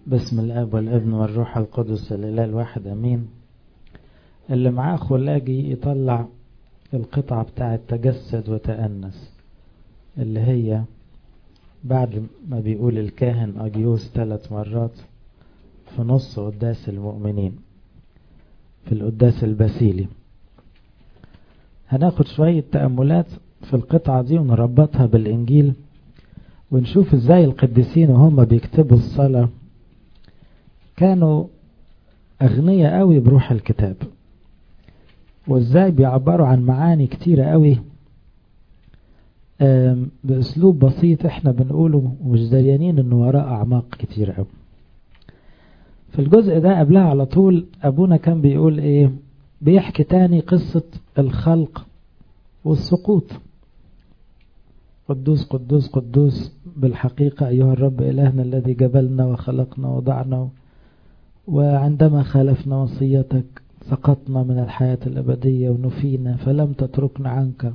باسم الاب والابن والروح القدس الاله الواحد امين اللي معاه خلاجي يطلع القطعة بتاعة تجسد وتأنس اللي هي بعد ما بيقول الكاهن أجيوس ثلاث مرات في نص قداس المؤمنين في القداس الباسيلي هناخد شوية تأملات في القطعة دي ونربطها بالإنجيل ونشوف ازاي القديسين وهم بيكتبوا الصلاة كانوا أغنياء قوي بروح الكتاب وازاي بيعبروا عن معاني كتيرة قوي بأسلوب بسيط احنا بنقوله ومش دريانين انه وراء أعماق كتيرة قوي في الجزء ده قبلها على طول أبونا كان بيقول ايه بيحكي تاني قصة الخلق والسقوط قدوس قدوس قدوس بالحقيقة أيها الرب إلهنا الذي جبلنا وخلقنا وضعنا وعندما خالفنا وصيتك سقطنا من الحياة الأبدية ونفينا فلم تتركنا عنك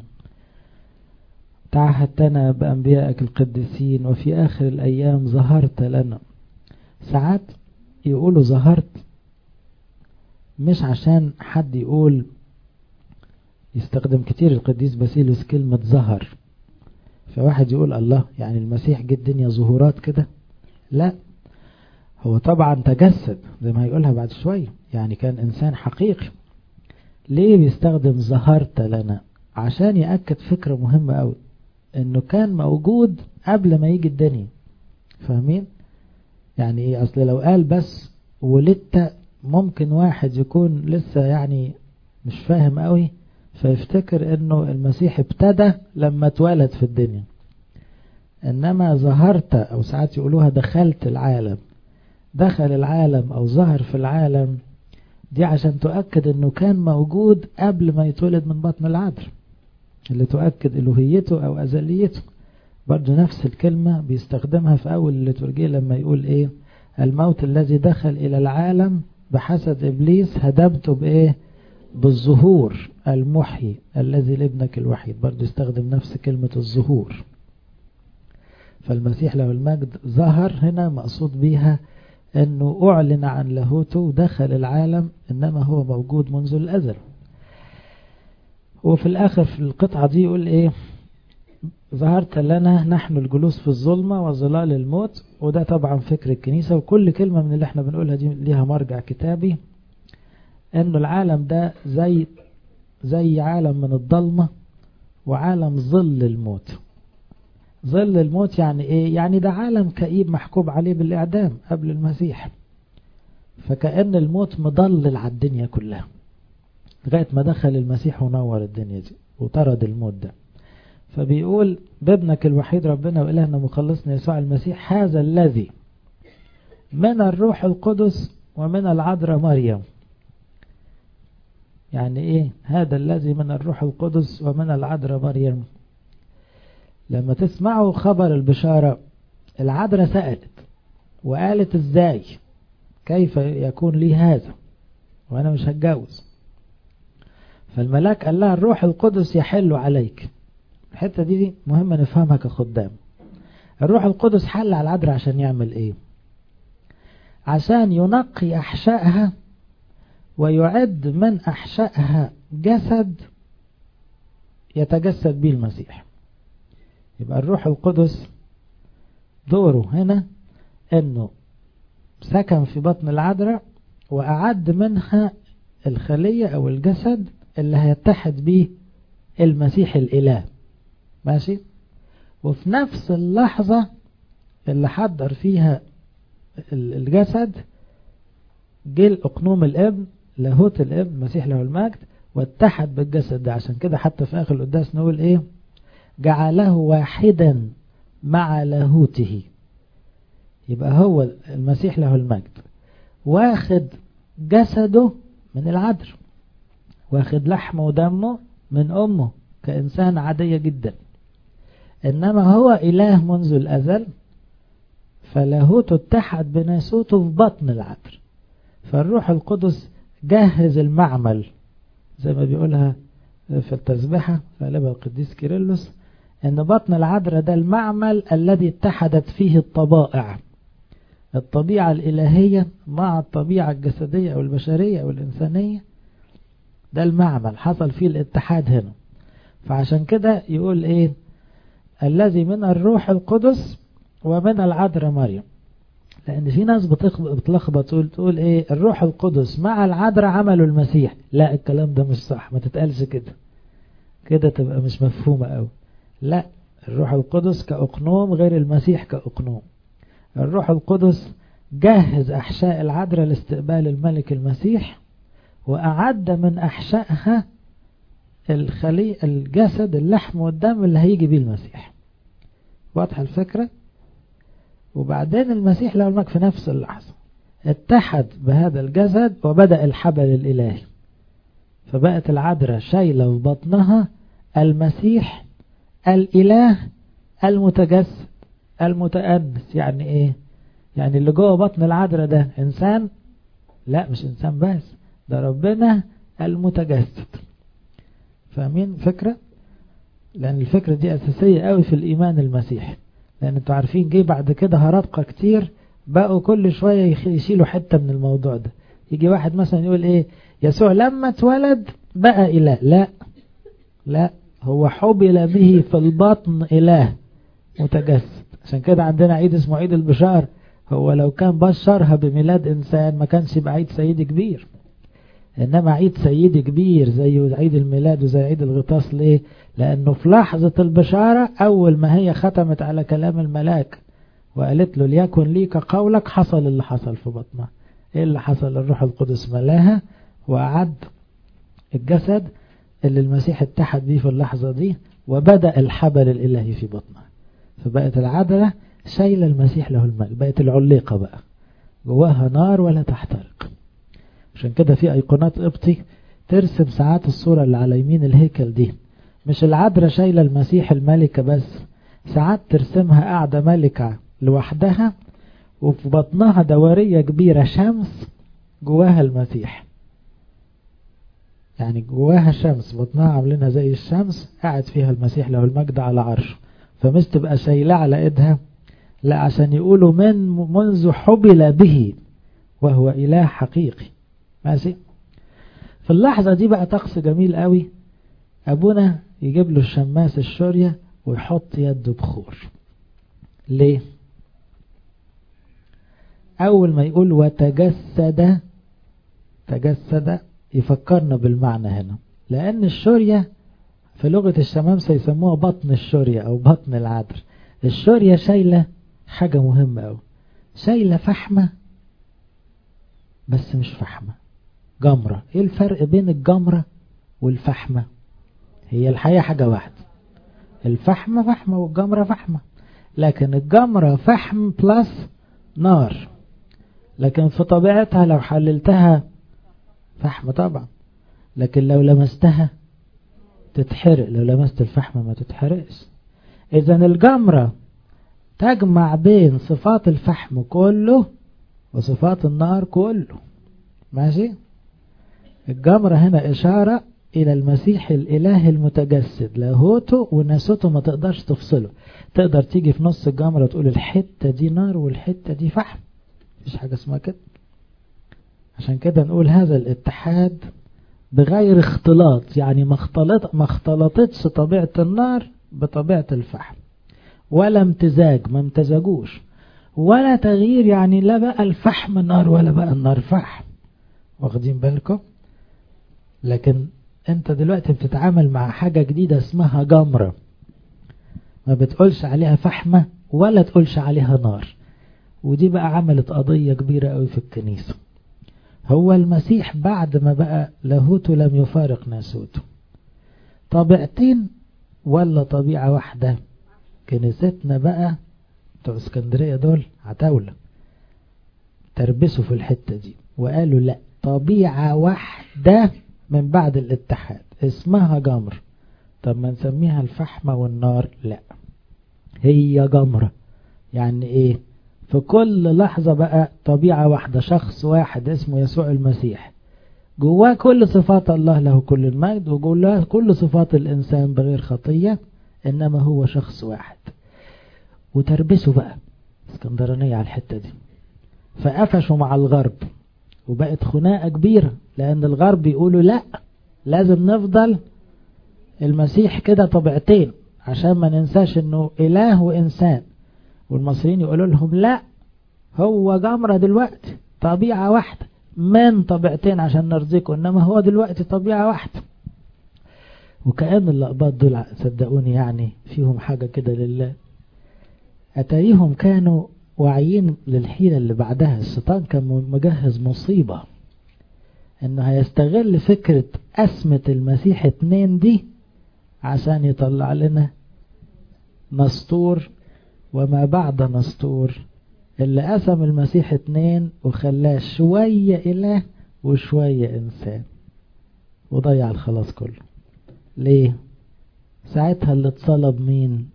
تعهدتنا بأنبيائك القديسين وفي آخر الأيام ظهرت لنا ساعات يقولوا ظهرت مش عشان حد يقول يستخدم كتير القديس باسيلوس كلمة ظهر فواحد يقول الله يعني المسيح جه الدنيا ظهورات كده لا هو طبعا تجسد زي ما هيقولها بعد شوية يعني كان إنسان حقيقي ليه بيستخدم ظهرت لنا عشان يأكد فكرة مهمة أوي إنه كان موجود قبل ما يجي الدنيا فاهمين يعني إيه أصل لو قال بس ولدت ممكن واحد يكون لسه يعني مش فاهم قوي فيفتكر انه المسيح ابتدى لما اتولد في الدنيا انما ظهرت او ساعات يقولوها دخلت العالم دخل العالم او ظهر في العالم دي عشان تؤكد انه كان موجود قبل ما يتولد من بطن العذر اللي تؤكد الوهيته او ازليته برضه نفس الكلمة بيستخدمها في اول الليتورجية لما يقول ايه الموت الذي دخل الى العالم بحسد ابليس هدمته بايه بالظهور المحيي الذي لابنك الوحيد برضه يستخدم نفس كلمة الظهور فالمسيح له المجد ظهر هنا مقصود بيها انه اعلن عن لاهوته ودخل العالم انما هو موجود منذ الازل وفي الاخر في القطعة دي يقول ايه ظهرت لنا نحن الجلوس في الظلمة وظلال الموت وده طبعا فكر الكنيسة وكل كلمة من اللي احنا بنقولها دي ليها مرجع كتابي انه العالم ده زي زي عالم من الضلمة وعالم ظل الموت ظل الموت يعني ايه يعني ده عالم كئيب محكوب عليه بالاعدام قبل المسيح فكأن الموت مضلل على الدنيا كلها لغاية ما دخل المسيح ونور الدنيا دي وطرد الموت ده فبيقول بابنك الوحيد ربنا وإلهنا مخلصنا يسوع المسيح هذا الذي من الروح القدس ومن العذراء مريم يعني ايه هذا الذي من الروح القدس ومن العذراء مريم لما تسمعوا خبر البشارة العذراء سألت وقالت ازاي كيف يكون لي هذا وانا مش هتجوز فالملاك قال لها الروح القدس يحل عليك الحتة دي, دي مهمة نفهمها كخدام الروح القدس حل على العذراء عشان يعمل ايه عشان ينقي احشائها ويعد من أحشائها جسد يتجسد به المسيح يبقى الروح القدس دوره هنا انه سكن في بطن العذراء وأعد منها الخلية أو الجسد اللي هيتحد به المسيح الإله ماشي وفي نفس اللحظة اللي حضر فيها الجسد جه أقنوم الابن لاهوت الابن المسيح له المجد واتحد بالجسد ده عشان كده حتى في اخر القداس نقول ايه جعله واحدا مع لاهوته يبقى هو المسيح له المجد واخد جسده من العذر واخد لحمه ودمه من امه كانسان عادية جدا انما هو اله منذ الازل فلاهوته اتحد بناسوته في بطن العذر فالروح القدس جهز المعمل زي ما بيقولها في التسبحة غالبا القديس كيرلس ان بطن العذراء ده المعمل الذي اتحدت فيه الطبائع الطبيعة الإلهية مع الطبيعة الجسدية أو البشرية أو الإنسانية ده المعمل حصل فيه الاتحاد هنا فعشان كده يقول إيه الذي من الروح القدس ومن العذراء مريم لأن في ناس بتلخبط تقول تقول إيه الروح القدس مع العذراء عملوا المسيح لا الكلام ده مش صح ما تتقالش كده كده تبقى مش مفهومة أوي لا الروح القدس كأقنوم غير المسيح كأقنوم الروح القدس جهز أحشاء العذراء لاستقبال الملك المسيح وأعد من أحشائها الخلي الجسد اللحم والدم اللي هيجي بيه المسيح واضحة الفكرة وبعدين المسيح له الملك في نفس اللحظة اتحد بهذا الجسد وبدأ الحبل الإلهي فبقت العذراء شايلة في بطنها المسيح الإله المتجسد المتأنس يعني ايه يعني اللي جوه بطن العذراء ده انسان لا مش انسان بس ده ربنا المتجسد فاهمين فكرة لان الفكرة دي اساسية قوي في الايمان المسيحي لان انتوا عارفين جه بعد كده هرطقة كتير بقوا كل شوية يشيلوا حتة من الموضوع ده يجي واحد مثلا يقول ايه يسوع لما اتولد بقى اله لا لا هو حبل به في البطن اله متجسد عشان كده عندنا عيد اسمه عيد البشار هو لو كان بشرها بميلاد إنسان ما كانش يبقى عيد سيدي كبير إنما عيد سيدي كبير زي عيد الميلاد وزي عيد الغطاس ليه لأنه في لحظة البشارة أول ما هي ختمت على كلام الملاك وقالت له ليكن ليك قولك حصل اللي حصل في بطنها إيه اللي حصل الروح القدس ملاها وأعد الجسد اللي المسيح اتحد بيه في اللحظة دي وبدأ الحبل الإلهي في بطنها فبقت العدلة شايلة المسيح له المجد بقت العليقة بقى جواها نار ولا تحترق عشان كده في ايقونات قبطي ترسم ساعات الصورة اللي على يمين الهيكل دي مش العذراء شايلة المسيح الملكة بس ساعات ترسمها قاعدة ملكة لوحدها وفي بطنها دورية كبيرة شمس جواها المسيح يعني جواها شمس بطنها عاملينها زي الشمس قاعد فيها المسيح له المجد على عرشه فمش تبقى شايلة على ايدها لا عشان يقولوا من منذ حبل به وهو إله حقيقي ماشي في اللحظة دي بقى طقس جميل قوي أبونا يجيب له الشماس الشورية ويحط يده بخور ليه أول ما يقول وتجسد تجسد يفكرنا بالمعنى هنا لأن الشورية في لغة الشمامسة يسموها بطن الشورية أو بطن العذر الشورية شايلة حاجة مهمة أوي شايلة فحمة بس مش فحمة جمرة ايه الفرق بين الجمرة والفحمة هي الحقيقة حاجة واحدة الفحمة فحمة والجمرة فحمة لكن الجمرة فحم بلس نار لكن في طبيعتها لو حللتها فحم طبعا لكن لو لمستها تتحرق لو لمست الفحم ما تتحرقش اذا الجمرة تجمع بين صفات الفحم كله وصفات النار كله ماشي الجمرة هنا إشارة إلى المسيح الإله المتجسد لاهوته وناسوته ما تقدرش تفصله تقدر تيجي في نص الجمرة تقول الحتة دي نار والحتة دي فحم مفيش حاجة اسمها كده عشان كده نقول هذا الاتحاد بغير اختلاط يعني ما اختلط ما اختلطتش طبيعة النار بطبيعة الفحم ولا امتزاج ما امتزجوش ولا تغيير يعني لا بقى الفحم نار ولا بقى النار فحم واخدين بالكم لكن انت دلوقتي بتتعامل مع حاجة جديدة اسمها جمرة ما بتقولش عليها فحمة ولا تقولش عليها نار ودي بقى عملت قضية كبيرة قوي في الكنيسة هو المسيح بعد ما بقى لاهوته لم يفارق ناسوته طبيعتين ولا طبيعة واحدة كنيستنا بقى بتوع اسكندرية دول عتاولة تربسوا في الحتة دي وقالوا لا طبيعة واحدة من بعد الاتحاد اسمها جمر طب ما نسميها الفحمة والنار لا هي جمرة يعني ايه في كل لحظة بقى طبيعة واحدة شخص واحد اسمه يسوع المسيح جواه كل صفات الله له كل المجد وجواه كل صفات الإنسان بغير خطية إنما هو شخص واحد وتربسه بقى اسكندرانية على الحتة دي فقفشوا مع الغرب وبقت خناقة كبيرة لأن الغرب بيقولوا لا لازم نفضل المسيح كده طبيعتين عشان ما ننساش انه اله وانسان والمصريين يقولوا لهم لا هو جمرة دلوقتي طبيعة واحدة من طبيعتين عشان نرزقه انما هو دلوقتي طبيعة واحدة وكأن اللقبات دول صدقوني يعني فيهم حاجة كده لله أتاريهم كانوا واعيين للحيلة اللي بعدها الشيطان كان مجهز مصيبة انه هيستغل فكرة أسمة المسيح اتنين دي عشان يطلع لنا نسطور وما بعد نسطور اللي قسم المسيح اتنين وخلاه شوية إله وشوية إنسان وضيع الخلاص كله ليه ساعتها اللي اتصلب مين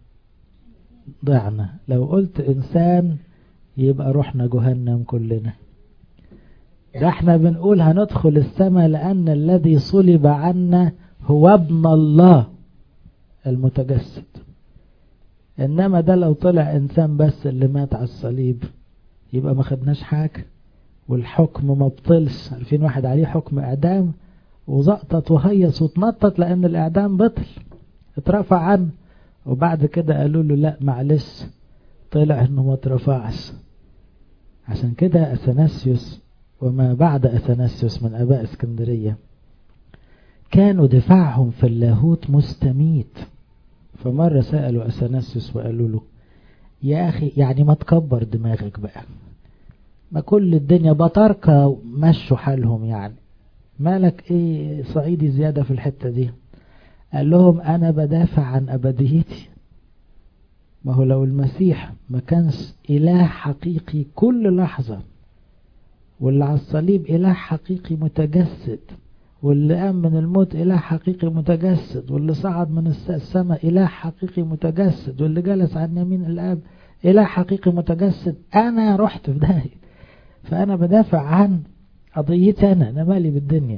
ضعنا لو قلت إنسان يبقى رحنا جهنم كلنا ده احنا بنقول هندخل السماء لأن الذي صلب عنا هو ابن الله المتجسد إنما ده لو طلع إنسان بس اللي مات على الصليب يبقى ما خدناش حاجة والحكم ما بطلش عارفين واحد عليه حكم إعدام وزقطت وهيص وتنطط لأن الإعدام بطل اترفع عنه وبعد كده قالوا له لا معلش طلع انه ما اترفعش عشان كده اثناسيوس وما بعد اثناسيوس من اباء اسكندرية كانوا دفاعهم في اللاهوت مستميت فمرة سألوا اثناسيوس وقالوا له يا اخي يعني ما تكبر دماغك بقى ما كل الدنيا بطاركة مشوا حالهم يعني مالك ايه صعيدي زيادة في الحتة دي قال لهم انا بدافع عن ابديتي ما هو لو المسيح ما كانش اله حقيقي كل لحظة واللي على الصليب اله حقيقي متجسد واللي قام من الموت اله حقيقي متجسد واللي صعد من السماء اله حقيقي متجسد واللي جلس عن يمين الاب اله حقيقي متجسد انا رحت في داهية فانا بدافع عن قضيتي انا انا مالي بالدنيا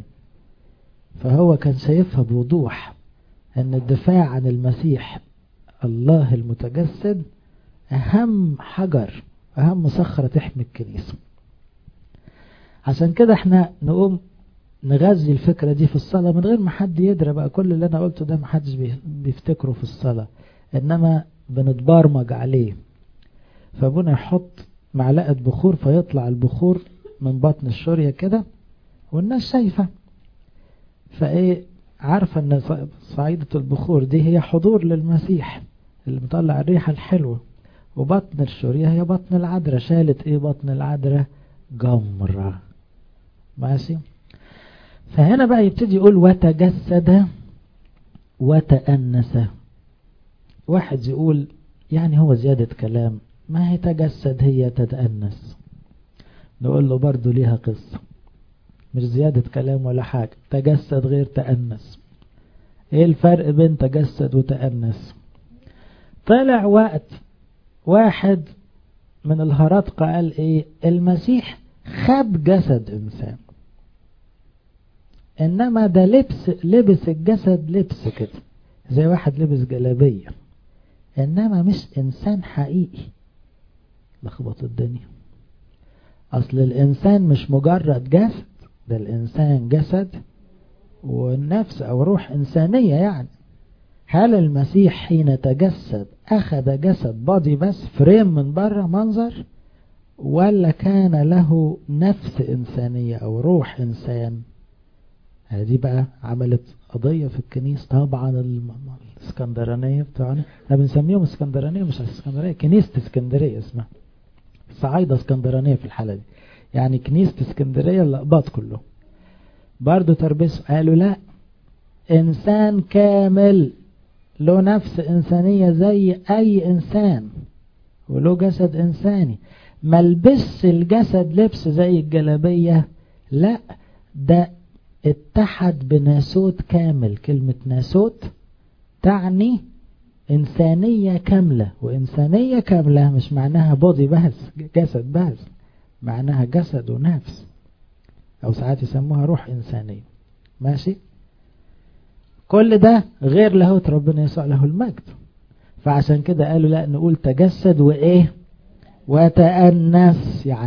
فهو كان شايفها بوضوح ان الدفاع عن المسيح الله المتجسد اهم حجر اهم صخرة تحمي الكنيسة عشان كده احنا نقوم نغذي الفكرة دي في الصلاة من غير ما حد يدرى بقى كل اللي انا قلته ده محدش بيفتكره في الصلاة انما بنتبرمج عليه فابونا يحط معلقة بخور فيطلع البخور من بطن الشورية كده والناس شايفة فايه عارفة ان صعيدة البخور دي هي حضور للمسيح اللي مطلع الريحة الحلوة وبطن الشورية هي بطن العذراء شالت ايه بطن العذراء جمرة ماشي فهنا بقى يبتدي يقول وتجسد وتأنس واحد يقول يعني هو زيادة كلام ما هي تجسد هي تتأنس نقول له برضو ليها قصة مش زيادة كلام ولا حاجة تجسد غير تأنس ايه الفرق بين تجسد وتأنس طلع وقت واحد من الهرطقة قال ايه المسيح خد جسد انسان انما ده لبس لبس الجسد لبس كده زي واحد لبس جلابية انما مش انسان حقيقي لخبط الدنيا اصل الانسان مش مجرد جسد ده الانسان جسد والنفس او روح انسانية يعني هل المسيح حين تجسد اخذ جسد بادي بس فريم من بره منظر ولا كان له نفس انسانية او روح انسان هذه بقى عملت قضية في الكنيسة طبعا الاسكندرانية بتاعنا احنا بنسميهم اسكندرانية مش اسكندرانية كنيسة اسكندرية اسمها صعيدة اسكندرانية في الحالة دي يعني كنيسة اسكندرية اللقباط كله برضو تربسوا قالوا لا انسان كامل له نفس انسانية زي اي انسان وله جسد انساني ملبس الجسد لبس زي الجلابية لا ده اتحد بناسوت كامل كلمة ناسوت تعني إنسانية كاملة وإنسانية كاملة مش معناها بودي بس جسد بس معناها جسد ونفس أو ساعات يسموها روح إنسانية ماشي كل ده غير لاهوت ربنا يسوع له المجد فعشان كده قالوا لا نقول تجسد وإيه وتأنس يعني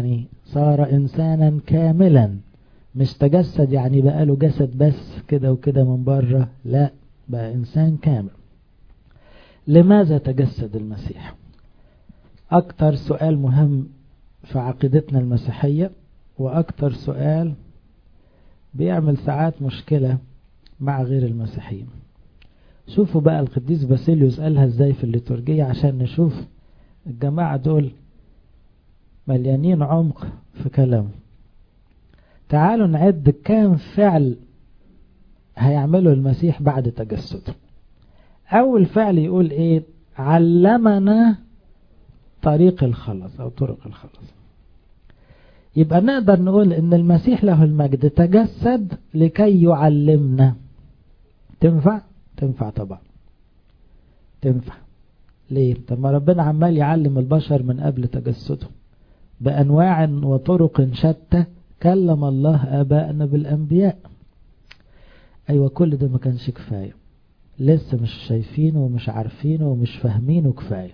صار إنسانا كاملا مش تجسد يعني بقى له جسد بس كده وكده من بره لا بقى إنسان كامل لماذا تجسد المسيح أكتر سؤال مهم في عقيدتنا المسيحية وأكتر سؤال بيعمل ساعات مشكلة مع غير المسيحيين شوفوا بقى القديس باسيليوس قالها ازاي في الليتورجية عشان نشوف الجماعة دول مليانين عمق في كلامه تعالوا نعد كام فعل هيعمله المسيح بعد تجسده أول فعل يقول إيه علمنا طريق الخلاص أو طرق الخلاص يبقى نقدر نقول إن المسيح له المجد تجسد لكي يعلمنا تنفع؟ تنفع طبعا تنفع ليه؟ طب ما ربنا عمال يعلم البشر من قبل تجسده بأنواع وطرق شتى كلم الله آباءنا بالأنبياء أيوة كل ده ما كانش كفاية لسه مش شايفينه ومش عارفينه ومش فاهمينه كفاية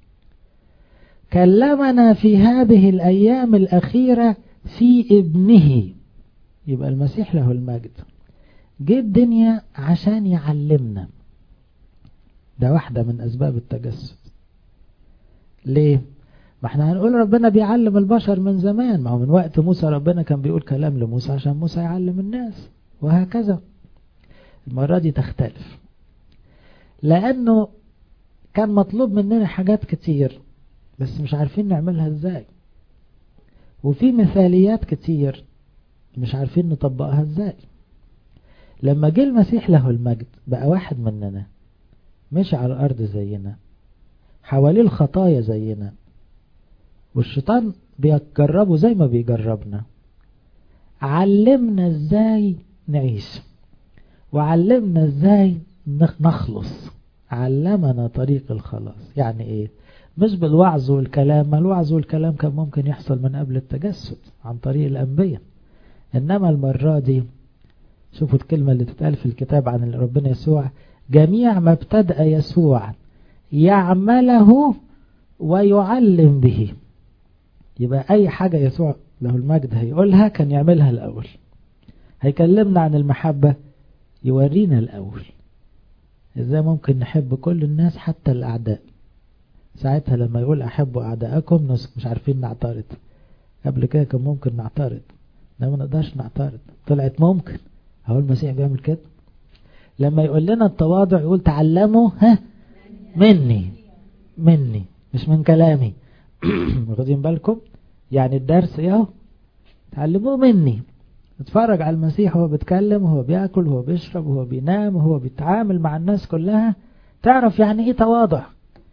كلمنا في هذه الأيام الأخيرة في ابنه يبقى المسيح له المجد جه الدنيا عشان يعلمنا ده واحدة من أسباب التجسد ليه؟ ما احنا هنقول ربنا بيعلم البشر من زمان ما هو من وقت موسى ربنا كان بيقول كلام لموسى عشان موسى يعلم الناس وهكذا المرة دي تختلف لأنه كان مطلوب مننا حاجات كتير بس مش عارفين نعملها ازاي وفي مثاليات كتير مش عارفين نطبقها ازاي لما جه المسيح له المجد بقى واحد مننا مشي على الأرض زينا حواليه الخطايا زينا والشيطان بيجربه زي ما بيجربنا علمنا ازاي نعيش وعلمنا ازاي نخلص علمنا طريق الخلاص يعني ايه مش بالوعظ والكلام ما الوعظ والكلام كان ممكن يحصل من قبل التجسد عن طريق الأنبياء إنما المرة دي شوفوا الكلمة اللي تتقال في الكتاب عن ربنا يسوع جميع ما ابتدأ يسوع يعمله ويعلم به يبقى أي حاجة يسوع له المجد هيقولها كان يعملها الأول هيكلمنا عن المحبة يورينا الأول إزاي ممكن نحب كل الناس حتى الأعداء ساعتها لما يقول أحبوا أعداءكم مش عارفين نعترض قبل كده كان ممكن نعترض لا ما نقدرش نعترض طلعت ممكن هو المسيح بيعمل كده لما يقول لنا التواضع يقول تعلموا ها مني مني مش من كلامي واخدين بالكم يعني الدرس اهو تعلموه مني اتفرج على المسيح وهو بيتكلم وهو بياكل وهو بيشرب وهو بينام وهو بيتعامل مع الناس كلها تعرف يعني ايه تواضع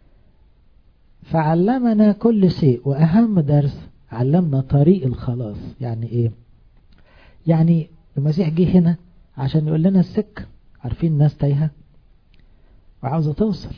فعلمنا كل شيء واهم درس علمنا طريق الخلاص يعني ايه يعني المسيح جه هنا عشان يقول لنا السكه عارفين الناس تايهه وعاوزه توصل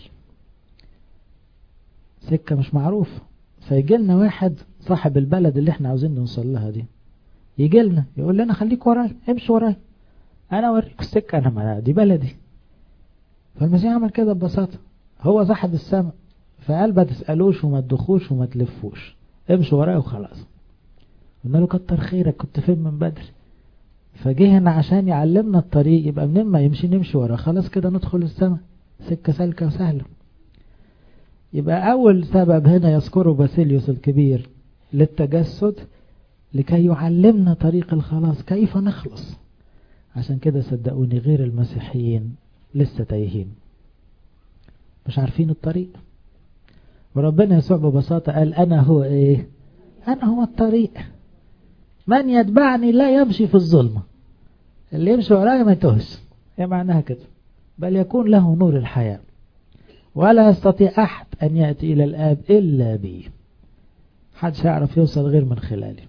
سكه مش معروفه فيجي لنا واحد صاحب البلد اللي احنا عاوزين نوصل لها دي يجي لنا يقول لنا خليك وراي امشي وراي انا اوريك السكه انا ما دي بلدي فالمسيح عمل كده ببساطه هو صاحب السماء فقال ما تسالوش وما تدخوش وما تلفوش امشوا وراي وخلاص قلنا له كتر خيرك كنت فين من بدري فجه هنا عشان يعلمنا الطريق يبقى منين ما يمشي نمشي وراه خلاص كده ندخل السماء سكه سالكه وسهله يبقى أول سبب هنا يذكره باسيليوس الكبير للتجسد لكي يعلمنا طريق الخلاص كيف نخلص عشان كده صدقوني غير المسيحيين لسه تايهين مش عارفين الطريق وربنا يسوع ببساطة قال أنا هو إيه أنا هو الطريق من يتبعني لا يمشي في الظلمة اللي يمشي ورايا ما يتوهش هي معناها كده بل يكون له نور الحياه ولا يستطيع أحد أن يأتي إلى الآب إلا بي حدش يعرف يوصل غير من خلالي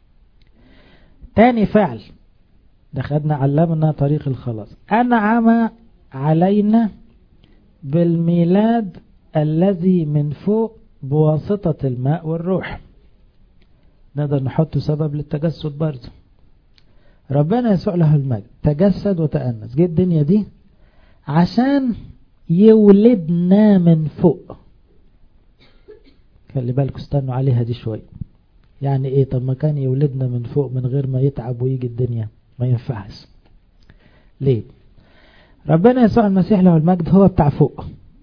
تاني فعل دخلنا علمنا طريق الخلاص أنعم علينا بالميلاد الذي من فوق بواسطة الماء والروح نقدر نحطه سبب للتجسد برضه ربنا يسوع له المجد تجسد وتأنس جه الدنيا دي عشان يولدنا من فوق خلي بالكم استنوا عليها دي شوية يعني ايه طب ما كان يولدنا من فوق من غير ما يتعب ويجي الدنيا ما ينفعش ليه ربنا يسوع المسيح له المجد هو بتاع فوق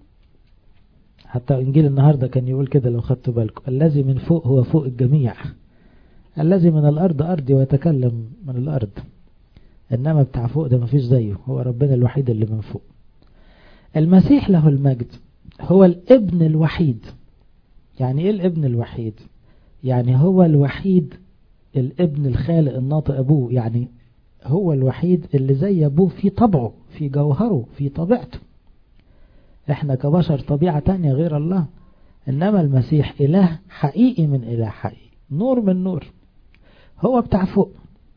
حتى انجيل النهاردة كان يقول كده لو خدتوا بالكم الذي من فوق هو فوق الجميع الذي من الارض ارضي ويتكلم من الارض انما بتاع فوق ده مفيش زيه هو ربنا الوحيد اللي من فوق المسيح له المجد هو الابن الوحيد يعني ايه الابن الوحيد يعني هو الوحيد الابن الخالق الناطق ابوه يعني هو الوحيد اللي زي ابوه في طبعه في جوهره في طبيعته احنا كبشر طبيعة تانية غير الله انما المسيح اله حقيقي من اله حقيقي نور من نور هو بتاع فوق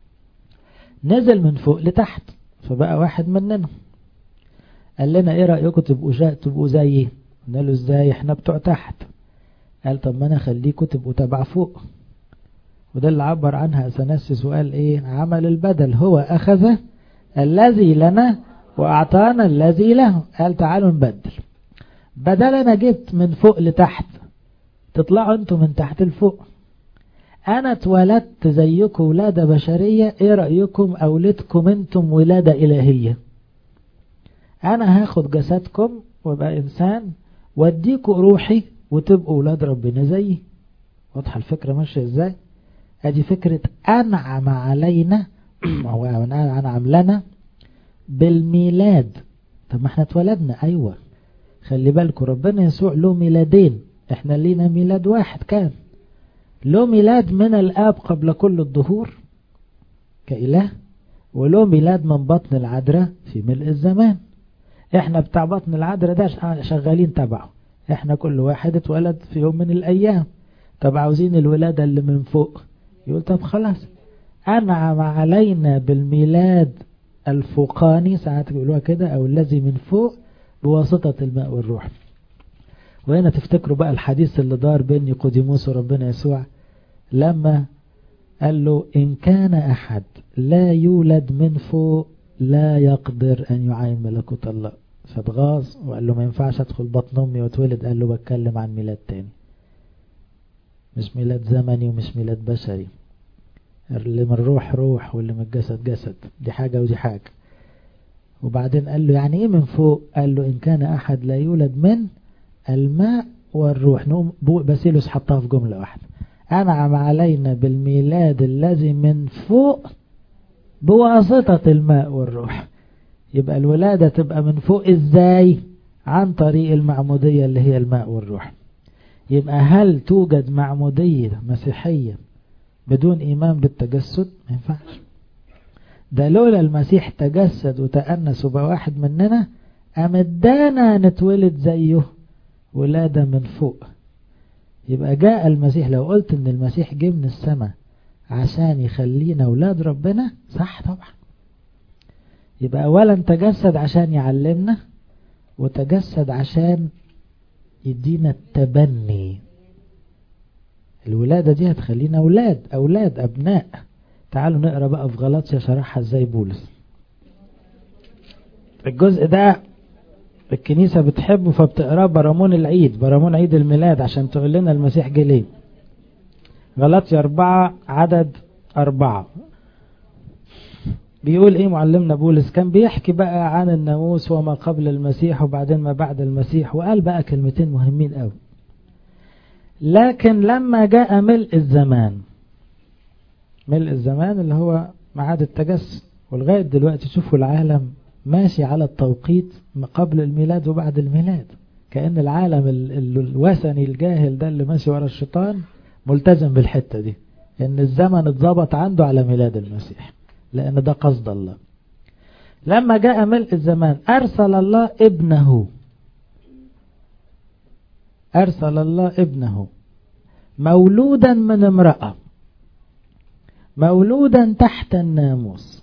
نزل من فوق لتحت فبقى واحد مننا قال لنا ايه رأيكم تبقوا جاء تبقوا زيي قلنا له ازاي احنا بتوع تحت قال طب ما انا خليكم تبقوا تبع فوق وده اللي عبر عنها اثناسيس وقال ايه عمل البدل هو اخذ الذي لنا واعطانا الذي له قال تعالوا نبدل بدل انا جبت من فوق لتحت تطلعوا انتم من تحت لفوق انا اتولدت زيكم ولادة بشرية ايه رأيكم اولدكم انتم ولادة الهية انا هاخد جسدكم وابقى انسان واديكم روحي وتبقوا ولاد ربنا زيي واضحة الفكرة ماشية ازاي ادي فكرة انعم علينا او انعم لنا بالميلاد طب ما احنا اتولدنا ايوه خلي بالكم ربنا يسوع له ميلادين احنا لينا ميلاد واحد كان له ميلاد من الاب قبل كل الظهور كإله وله ميلاد من بطن العذراء في ملء الزمان احنا بتاع بطن العذراء ده شغالين تبعه احنا كل واحد اتولد في يوم من الايام طب عاوزين الولادة اللي من فوق يقول طب خلاص انعم علينا بالميلاد الفوقاني ساعات بيقولوها كده او الذي من فوق بواسطة الماء والروح وهنا تفتكروا بقى الحديث اللي دار بين نيقوديموس وربنا يسوع لما قال له إن كان أحد لا يولد من فوق لا يقدر أن يعاين ملكوت الله فاتغاظ وقال له ما ينفعش أدخل بطن أمي واتولد قال له بتكلم عن ميلاد تاني مش ميلاد زمني ومش ميلاد بشري اللي من الروح روح واللي من الجسد جسد دي حاجة ودي حاجة وبعدين قال له يعني ايه من فوق قال له ان كان احد لا يولد من الماء والروح نقوم باسيلوس حطها في جملة واحدة انعم علينا بالميلاد الذي من فوق بواسطة الماء والروح يبقى الولادة تبقى من فوق ازاي عن طريق المعمودية اللي هي الماء والروح يبقى هل توجد معمودية مسيحية بدون إيمان بالتجسد ما ينفعش ده لولا المسيح تجسد وتأنس وبقى واحد مننا أمدانا نتولد زيه ولادة من فوق يبقى جاء المسيح لو قلت ان المسيح جه من السماء عشان يخلينا ولاد ربنا صح طبعا يبقى اولا تجسد عشان يعلمنا وتجسد عشان يدينا التبني الولادة دي هتخلينا أولاد أولاد أبناء تعالوا نقرأ بقى في غلطية شرحها ازاي بولس الجزء ده الكنيسة بتحبه فبتقراه برامون العيد برامون عيد الميلاد عشان تقول لنا المسيح جه ليه غلطية أربعة عدد أربعة بيقول ايه معلمنا بولس كان بيحكي بقى عن الناموس وما قبل المسيح وبعدين ما بعد المسيح وقال بقى كلمتين مهمين قوي لكن لما جاء ملء الزمان ملء الزمان اللي هو معاد التجسد ولغاية دلوقتي شوفوا العالم ماشي على التوقيت قبل الميلاد وبعد الميلاد كأن العالم الوثني الجاهل ده اللي ماشي ورا الشيطان ملتزم بالحتة دي ان الزمن اتظبط عنده على ميلاد المسيح لان ده قصد الله لما جاء ملء الزمان ارسل الله ابنه ارسل الله ابنه مولودا من امرأة مولودا تحت الناموس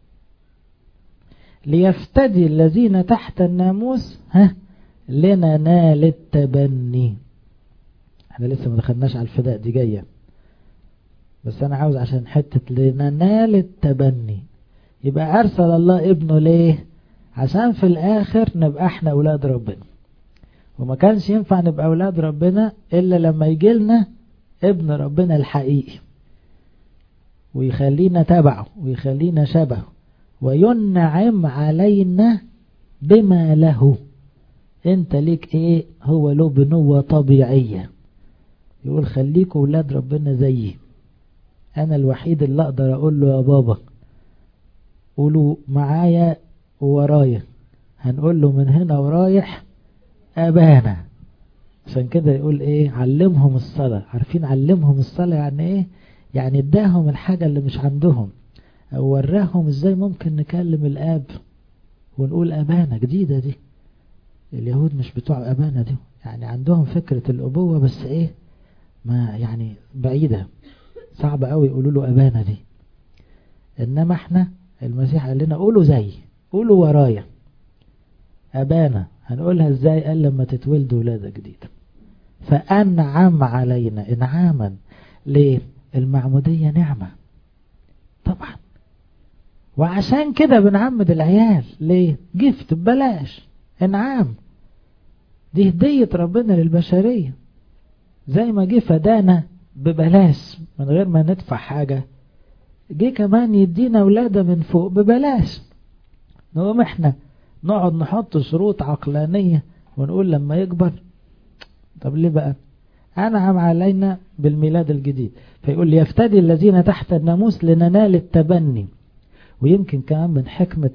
ليفتدي الذين تحت الناموس ها لننال التبني احنا لسه ما دخلناش على الفداء دي جايه بس انا عاوز عشان حتة لننال التبني يبقى ارسل الله ابنه ليه عشان في الاخر نبقى احنا اولاد ربنا وما كانش ينفع نبقى اولاد ربنا الا لما يجي لنا ابن ربنا الحقيقي ويخلينا تبعه ويخلينا شبهه وينعم علينا بما له انت ليك ايه هو له بنوة طبيعية يقول خليكوا ولاد ربنا زيي انا الوحيد اللي اقدر اقول له يا بابا قولوا معايا وورايا هنقول له من هنا ورايح ابانا عشان كده يقول ايه علمهم الصلاة عارفين علمهم الصلاة يعني ايه يعني اداهم الحاجة اللي مش عندهم او وراهم ازاي ممكن نكلم الاب ونقول ابانا جديدة دي اليهود مش بتوع ابانا دي يعني عندهم فكرة الابوة بس ايه ما يعني بعيدة صعب قوي يقولوا له ابانا دي انما احنا المسيح قال لنا قولوا زي قولوا ورايا ابانا هنقولها ازاي قال لما تتولد ولادة جديدة فانعم علينا انعاما ليه المعمودية نعمة طبعا وعشان كده بنعمد العيال ليه جفت ببلاش انعام دي هدية ربنا للبشرية زي ما جه فدانا ببلاش من غير ما ندفع حاجة جه كمان يدينا ولادة من فوق ببلاش نقوم احنا نقعد نحط شروط عقلانية ونقول لما يكبر طب ليه بقى أنعم علينا بالميلاد الجديد فيقول ليفتدي الذين تحت الناموس لننال التبني ويمكن كمان من حكمة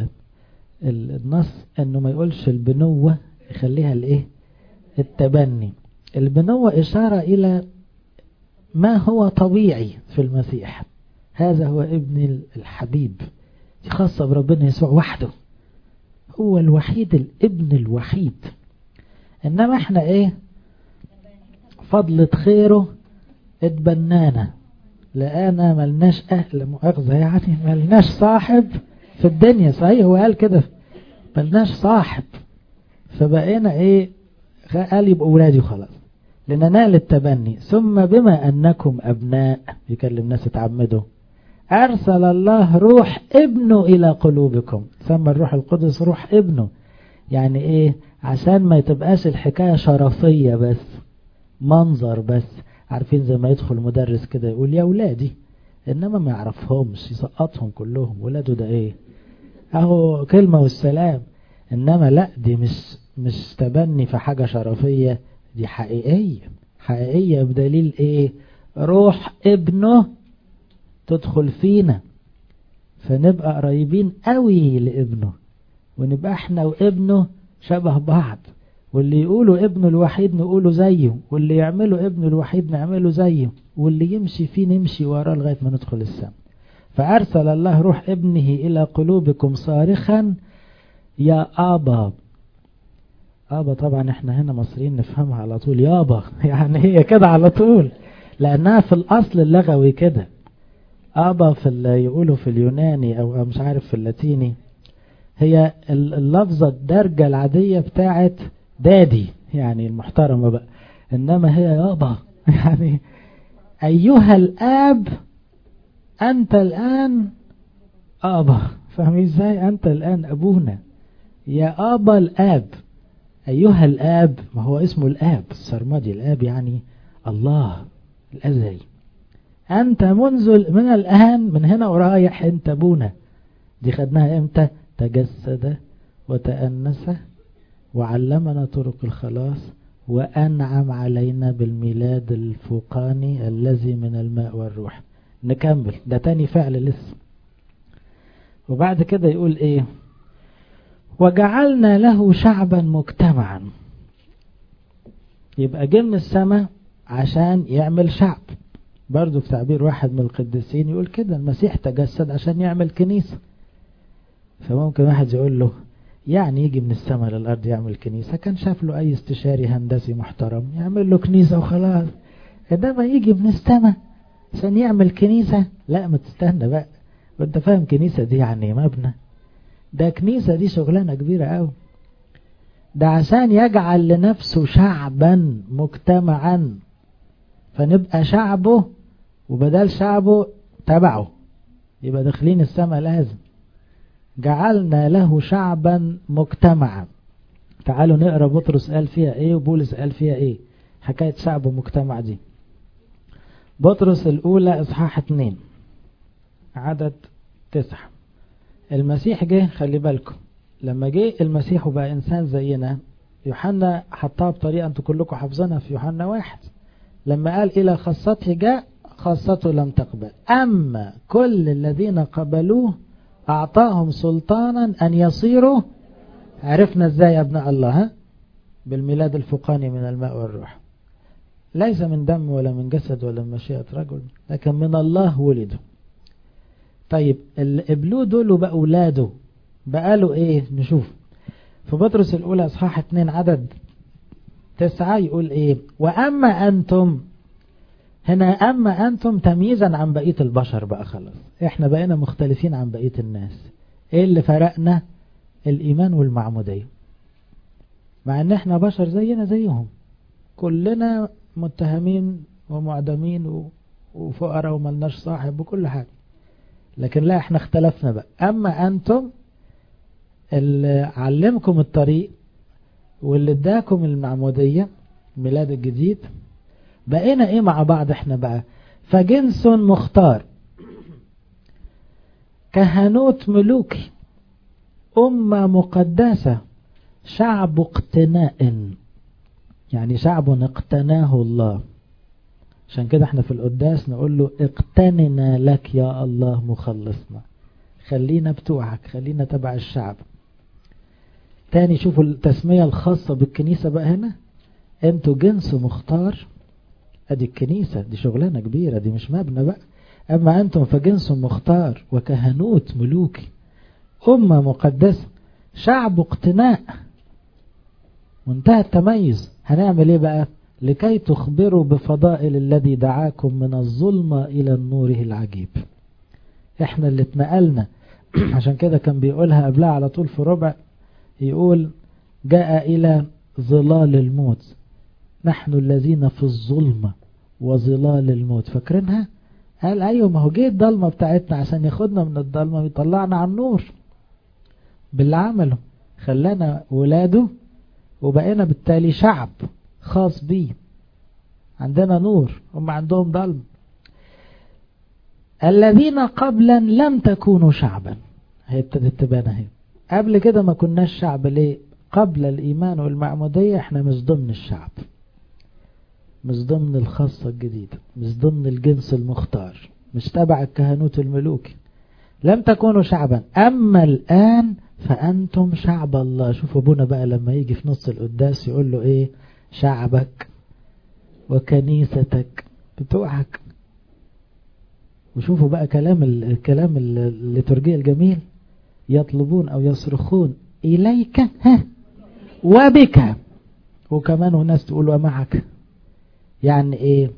النص انه ما يقولش البنوة يخليها الايه التبني البنوة اشارة الى ما هو طبيعي في المسيح هذا هو ابن الحبيب دي خاصة بربنا يسوع وحده هو الوحيد الابن الوحيد انما احنا ايه فضلة خيره اتبنانا لقانا ملناش اهل مؤاخذة يعني ملناش صاحب في الدنيا صحيح هو قال كده ملناش صاحب فبقينا ايه قال يبقوا ولادي خلاص لننال التبني ثم بما انكم ابناء يكلم ناس اتعمدوا ارسل الله روح ابنه الى قلوبكم سمى الروح القدس روح ابنه يعني ايه عشان ما تبقاش الحكاية شرفية بس منظر بس عارفين زي ما يدخل مدرس كده يقول يا ولادي انما ما يعرفهمش يسقطهم كلهم ولاده ده ايه اهو كلمة والسلام انما لا دي مش مش تبني في حاجة شرفية دي حقيقية حقيقية بدليل ايه روح ابنه تدخل فينا فنبقى قريبين قوي لابنه ونبقى احنا وابنه شبه بعض واللي يقولوا ابنه الوحيد نقوله زيه واللي يعمله ابنه الوحيد نعمله زيه واللي يمشي فيه نمشي وراه لغاية ما ندخل السماء فأرسل الله روح ابنه إلى قلوبكم صارخا يا آبا آبا طبعا احنا هنا مصريين نفهمها على طول يابا يعني هي كده على طول لأنها في الأصل اللغوي كده آبا في يقولوا في اليوناني أو مش عارف في اللاتيني هي اللفظة الدرجة العادية بتاعت دادي يعني المحترمة بقى إنما هي يابا يعني أيها الآب أنت الآن آبا فاهمين إزاي أنت الآن أبونا يا آبا الآب أيها الآب ما هو اسمه الآب السرمدي الآب يعني الله الأزلي أنت منذ من الآن من هنا ورايح أنت أبونا دي خدناها إمتى تجسد وتأنس وعلمنا طرق الخلاص وأنعم علينا بالميلاد الفوقاني الذي من الماء والروح نكمل ده تاني فعل لسه وبعد كده يقول ايه وجعلنا له شعبا مجتمعا يبقى جه من السماء عشان يعمل شعب برضو في تعبير واحد من القديسين يقول كده المسيح تجسد عشان يعمل كنيسة فممكن واحد يقول له يعني يجي من السماء للأرض يعمل كنيسة كان شاف له أي استشاري هندسي محترم يعمل له كنيسة وخلاص إنما يجي من السماء عشان يعمل كنيسة لا ما تستنى بقى وانت فاهم كنيسة دي يعني مبنى ده كنيسة دي شغلانة كبيرة قوي ده عشان يجعل لنفسه شعبا مجتمعا فنبقى شعبه وبدل شعبه تبعه يبقى داخلين السماء لازم جعلنا له شعبا مجتمعا تعالوا نقرا بطرس قال فيها ايه وبولس قال فيها ايه حكاية شعب مجتمع دي بطرس الأولى إصحاح اتنين عدد تسعة المسيح جه خلي بالكم لما جه المسيح وبقى إنسان زينا يوحنا حطها بطريقة أنتوا كلكم حافظينها في يوحنا واحد لما قال إلى خاصته جاء خاصته لم تقبل أما كل الذين قبلوه أعطاهم سلطانا أن يصيروا عرفنا ازاي يا ابناء الله ها؟ بالميلاد الفوقاني من الماء والروح ليس من دم ولا من جسد ولا من مشيئة رجل لكن من الله ولدوا طيب اللي قبلوه دول بقى أولاده بقالوا ايه نشوف في بطرس الأولى أصحاح 2 عدد تسعة يقول ايه وأما أنتم هنا أما أنتم تمييزا عن بقية البشر بقى خلاص احنا بقينا مختلفين عن بقية الناس ايه اللي فرقنا الإيمان والمعمودية مع ان احنا بشر زينا زيهم كلنا متهمين ومعدمين وفقراء وملناش صاحب وكل حاجة لكن لا احنا اختلفنا بقى اما انتم اللي علمكم الطريق واللي اداكم المعمودية الميلاد الجديد بقينا ايه مع بعض احنا بقى فجنس مختار كهنوت ملوكي أمة مقدسة شعب اقتناء يعني شعب اقتناه الله عشان كده احنا في القداس نقول له اقتننا لك يا الله مخلصنا خلينا بتوعك خلينا تبع الشعب تاني شوفوا التسمية الخاصة بالكنيسة بقى هنا انتوا جنس مختار ادي الكنيسة دي شغلانة كبيرة دي مش مبنى بقى اما انتم فجنس مختار وكهنوت ملوكي أمة مقدسة شعب اقتناء منتهى التميز هنعمل ايه بقى لكي تخبروا بفضائل الذي دعاكم من الظلمة إلى نوره العجيب احنا اللي اتنقلنا عشان كده كان بيقولها قبلها على طول في ربع يقول جاء إلى ظلال الموت نحن الذين في الظلمة وظلال الموت فاكرينها قال ايوه ما هو جه الضلمة بتاعتنا عشان ياخدنا من الضلمة ويطلعنا على النور باللي عمله خلانا ولاده وبقينا بالتالي شعب خاص بيه عندنا نور هم عندهم ضلم الذين قبلا لم تكونوا شعبا هي ابتدت تبان اهي قبل كده ما كناش شعب ليه قبل الإيمان والمعمودية احنا مش ضمن الشعب مش ضمن الخاصة الجديدة مش ضمن الجنس المختار مش تبع الكهنوت الملوكي لم تكونوا شعبا أما الآن فأنتم شعب الله شوف أبونا بقى لما يجي في نص القداس يقول له إيه شعبك وكنيستك بتوعك وشوفوا بقى كلام الكلام الليتورجي الجميل يطلبون أو يصرخون إليك ها وبك وكمان وناس تقول ومعك يعني ايه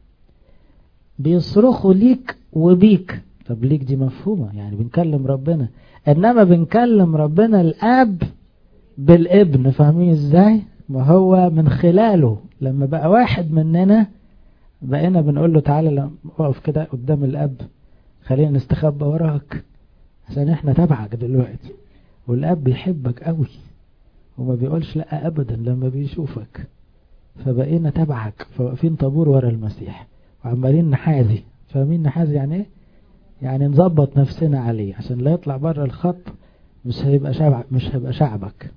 بيصرخوا ليك وبيك طب ليك دي مفهومة يعني بنكلم ربنا انما بنكلم ربنا الاب بالابن فاهمين ازاي ما هو من خلاله لما بقى واحد مننا بقينا بنقول له تعالى اقف كده قدام الاب خلينا نستخبى وراك عشان احنا تبعك دلوقتي والاب بيحبك قوي وما بيقولش لا ابدا لما بيشوفك فبقينا تبعك فواقفين طابور ورا المسيح وعمالين نحاذي فاهمين نحاذي يعني ايه يعني نظبط نفسنا عليه عشان لا يطلع بره الخط مش هيبقى شعب مش هيبقى شعبك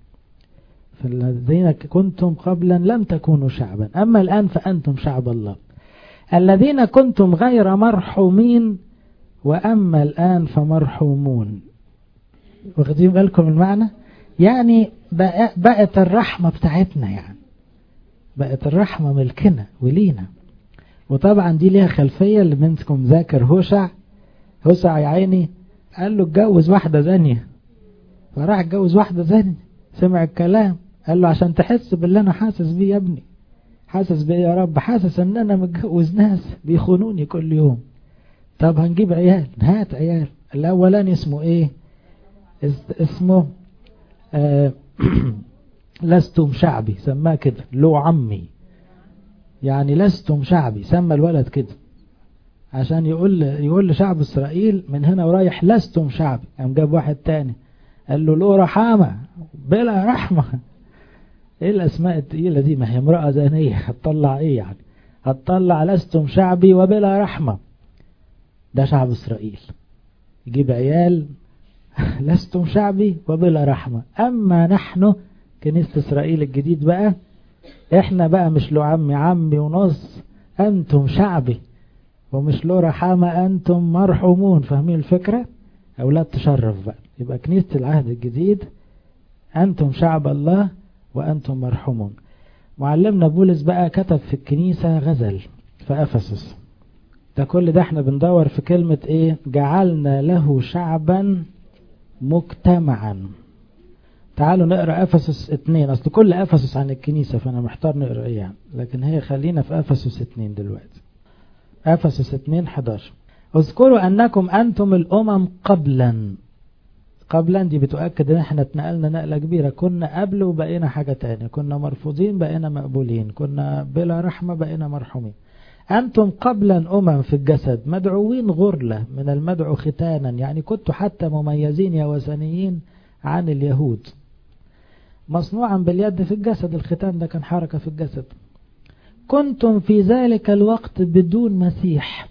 فالذين كنتم قبلا لم تكونوا شعبا أما الآن فأنتم شعب الله الذين كنتم غير مرحومين وأما الآن فمرحومون واخدين بالكم المعنى يعني بقت الرحمة بتاعتنا يعني بقت الرحمة ملكنا ولينا وطبعا دي ليها خلفية اللي منكم ذاكر هوشع هوشع يا عيني قال له اتجوز واحدة زانية فراح اتجوز واحدة زانية سمع الكلام قال له عشان تحس باللي انا حاسس بيه يا ابني حاسس بيه يا رب حاسس ان انا متجوز ناس بيخونوني كل يوم طب هنجيب عيال هات عيال الاولاني اسمه ايه اسمه آه لستم شعبي سماه كده لو عمي يعني لستم شعبي سمى الولد كده عشان يقول يقول لشعب اسرائيل من هنا ورايح لستم شعبي قام جاب واحد تاني قال له له رحامة بلا رحمة ايه الاسماء التقيلة دي ما هي امرأة زانية هتطلع ايه يعني هتطلع لستم شعبي وبلا رحمة ده شعب إسرائيل يجيب عيال لستم شعبي وبلا رحمة أما نحن كنيسة إسرائيل الجديد بقى إحنا بقى مش له عمي عمي ونص أنتم شعبي ومش له رحمة أنتم مرحومون فاهمين الفكرة أولاد تشرف بقى يبقى كنيسة العهد الجديد أنتم شعب الله وأنتم مرحومون معلمنا بولس بقى كتب في الكنيسة غزل في أفسس ده كل ده احنا بندور في كلمة ايه جعلنا له شعبا مجتمعا تعالوا نقرأ أفسس اتنين أصل كل أفسس عن الكنيسة فأنا محتار نقرأ ايه يعني لكن هي خلينا في أفسس اتنين دلوقتي أفسس اتنين حداشر اذكروا أنكم أنتم الأمم قبلا قبلا دي بتؤكد ان احنا اتنقلنا نقلة كبيرة كنا قبل وبقينا حاجة تانية كنا مرفوضين بقينا مقبولين كنا بلا رحمة بقينا مرحومين أنتم قبلا أمم في الجسد مدعوين غرلة من المدعو ختانا يعني كنتوا حتى مميزين يا وثنيين عن اليهود مصنوعا باليد في الجسد الختان ده كان حركة في الجسد كنتم في ذلك الوقت بدون مسيح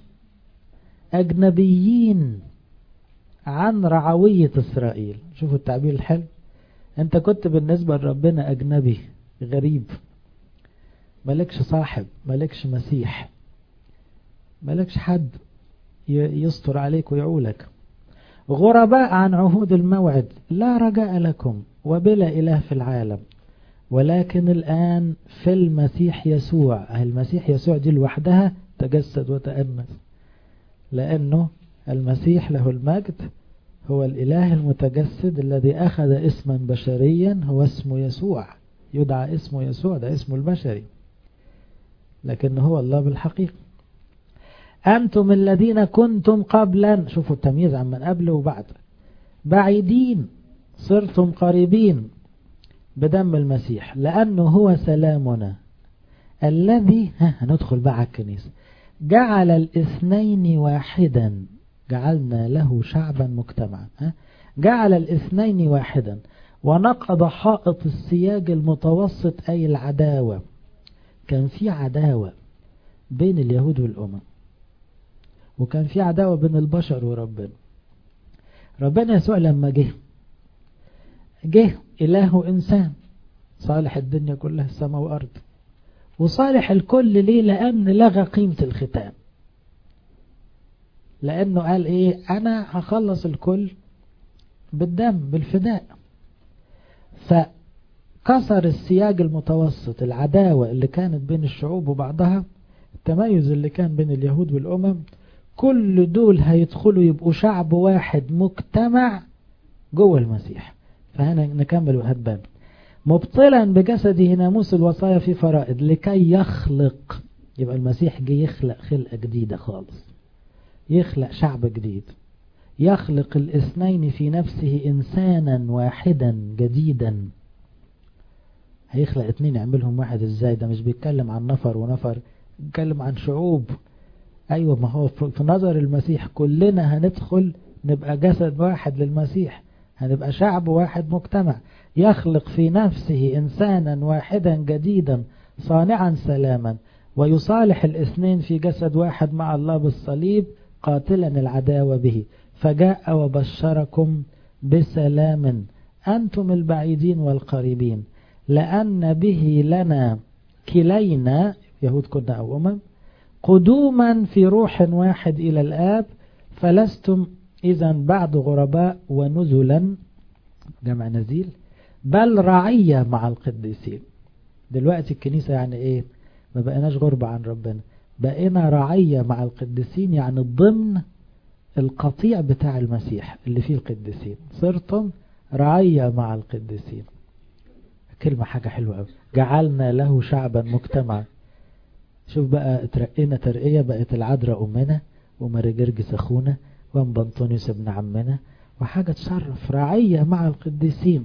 أجنبيين عن رعوية إسرائيل شوفوا التعبير الحلو أنت كنت بالنسبة لربنا أجنبي غريب مالكش صاحب مالكش مسيح مالكش حد يستر عليك ويعولك غرباء عن عهود الموعد لا رجاء لكم وبلا إله في العالم ولكن الآن في المسيح يسوع المسيح يسوع دي لوحدها تجسد وتأنس لأنه المسيح له المجد هو الإله المتجسد الذي أخذ اسما بشريا هو اسمه يسوع يدعى اسمه يسوع ده اسمه البشري لكن هو الله بالحقيقة أنتم الذين كنتم قبلا شوفوا التمييز عن من قبل وبعد بعيدين صرتم قريبين بدم المسيح لأنه هو سلامنا الذي ها هندخل بقى على الكنيسة جعل الاثنين واحدا جعلنا له شعبا مجتمعا ها جعل الاثنين واحدا ونقض حائط السياج المتوسط أي العداوة كان في عداوة بين اليهود والأمم وكان في عداوة بين البشر وربنا ربنا يسوع لما جه جه إله إنسان صالح الدنيا كلها السماء وأرض وصالح الكل ليه لأن لغى قيمة الختام لأنه قال إيه أنا هخلص الكل بالدم بالفداء فكسر السياج المتوسط العداوة اللي كانت بين الشعوب وبعضها التميز اللي كان بين اليهود والأمم كل دول هيدخلوا يبقوا شعب واحد مجتمع جوه المسيح فهنا نكمل وهتبان مبطلا بجسده ناموس الوصايا في فرائض لكي يخلق يبقى المسيح جه يخلق خلقة جديدة خالص يخلق شعب جديد يخلق الاثنين في نفسه إنسانا واحدا جديدا هيخلق اتنين يعملهم واحد ازاي ده مش بيتكلم عن نفر ونفر بيتكلم عن شعوب ايوه ما هو في نظر المسيح كلنا هندخل نبقى جسد واحد للمسيح هنبقى شعب واحد مجتمع يخلق في نفسه إنسانا واحدا جديدا صانعا سلاما ويصالح الاثنين في جسد واحد مع الله بالصليب قاتلا العداوة به فجاء وبشركم بسلام أنتم البعيدين والقريبين لأن به لنا كلينا يهود كنا أو أمم قدوما في روح واحد إلى الآب فلستم إذا بعد غرباء ونزلا جمع نزيل بل رعية مع القديسين دلوقتي الكنيسة يعني ايه ما بقيناش غربة عن ربنا بقينا رعية مع القديسين يعني ضمن القطيع بتاع المسيح اللي فيه القديسين صرتم رعية مع القديسين كلمة حاجة حلوة قوي جعلنا له شعبا مجتمعا شوف بقى ترقينا ترقية بقت العذراء أمنا وماري جرجس أخونا وام بنطونيوس ابن عمنا وحاجة تشرف رعية مع القديسين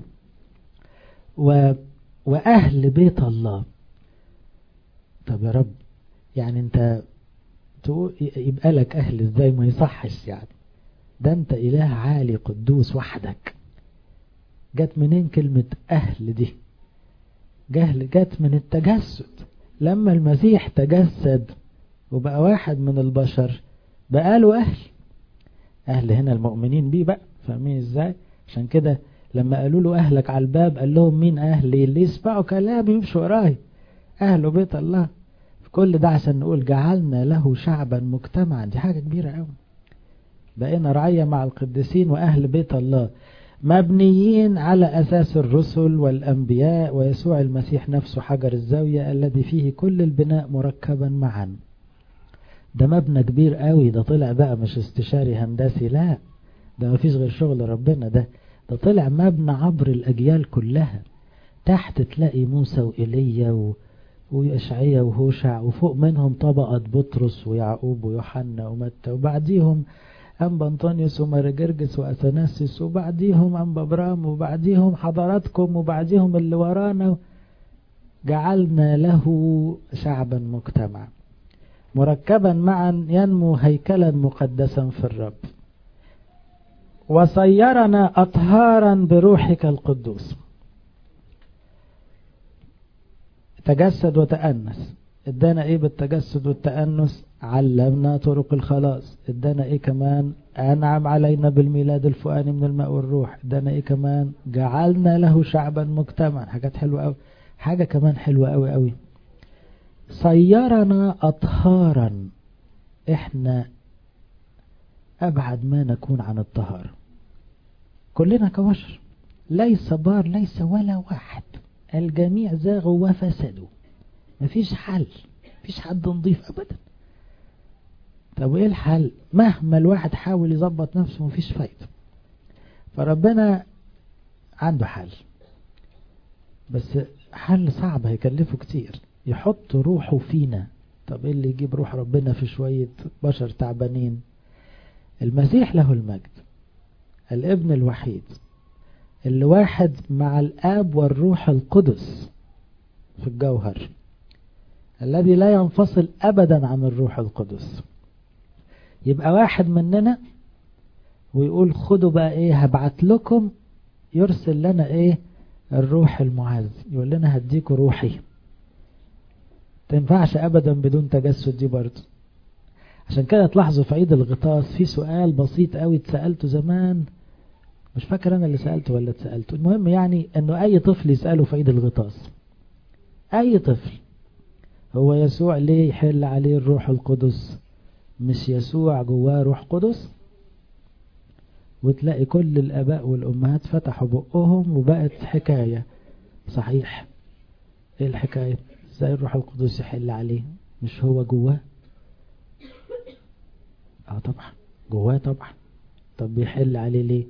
و... وأهل بيت الله طب يا رب يعني انت تقول يبقى لك أهل ازاي ما يصحش يعني ده انت إله عالي قدوس وحدك جت منين كلمة أهل دي جهل جت من التجسد لما المسيح تجسد وبقى واحد من البشر بقى له أهل أهل هنا المؤمنين بيه بقى فاهمين إزاي عشان كده لما قالوا له أهلك على الباب قال لهم مين أهلي اللي يسمعوا كلامي يمشوا وراي أهله بيت الله كل ده عشان نقول جعلنا له شعبا مجتمعا دي حاجة كبيرة قوي بقينا رعية مع القديسين وأهل بيت الله مبنيين على أساس الرسل والأنبياء ويسوع المسيح نفسه حجر الزاوية الذي فيه كل البناء مركبا معا ده مبنى كبير قوي ده طلع بقى مش استشاري هندسي لا ده مفيش غير شغل ربنا ده ده طلع مبنى عبر الأجيال كلها تحت تلاقي موسى وإيليا و... وإشعيا وهوشع وفوق منهم طبقة بطرس ويعقوب ويوحنا ومتى وبعديهم أنبا أنطونيوس ومارجرجس وأثناسيس وبعديهم أنبا برام وبعديهم حضراتكم وبعديهم اللي ورانا جعلنا له شعبا مجتمعا مركبا معا ينمو هيكلا مقدسا في الرب وصيرنا أطهارا بروحك القدوس تجسد وتأنس ادانا ايه بالتجسد والتأنس علمنا طرق الخلاص ادانا ايه كمان انعم علينا بالميلاد الفؤاني من الماء والروح ادانا ايه كمان جعلنا له شعبا مجتمعا حاجات حلوة قوي حاجة كمان حلوة قوي قوي صيرنا اطهارا احنا ابعد ما نكون عن الطهارة كلنا كبشر ليس بار ليس ولا واحد الجميع زاغوا وفسدوا مفيش حل مفيش حد نضيف ابدا طب وايه الحل مهما الواحد حاول يظبط نفسه مفيش فايدة فربنا عنده حل بس حل صعب هيكلفه كتير يحط روحه فينا طب ايه اللي يجيب روح ربنا في شوية بشر تعبانين المسيح له المجد الابن الوحيد اللي واحد مع الآب والروح القدس في الجوهر الذي لا ينفصل أبدا عن الروح القدس يبقى واحد مننا ويقول خدوا بقى ايه هبعت لكم يرسل لنا ايه الروح المعز يقول لنا هديكوا روحي تنفعش ابدا بدون تجسد دي برضه عشان كده تلاحظوا في عيد الغطاس في سؤال بسيط قوي اتسألته زمان مش فاكر انا اللي سألته ولا اتسألته المهم يعني انه اي طفل يسأله في عيد الغطاس اي طفل هو يسوع ليه يحل عليه الروح القدس مش يسوع جواه روح قدس وتلاقي كل الاباء والامهات فتحوا بقهم وبقت حكاية صحيح ايه الحكاية ازاي الروح القدس يحل عليه مش هو جواه اه طبعا جواه طبعا طب بيحل عليه ليه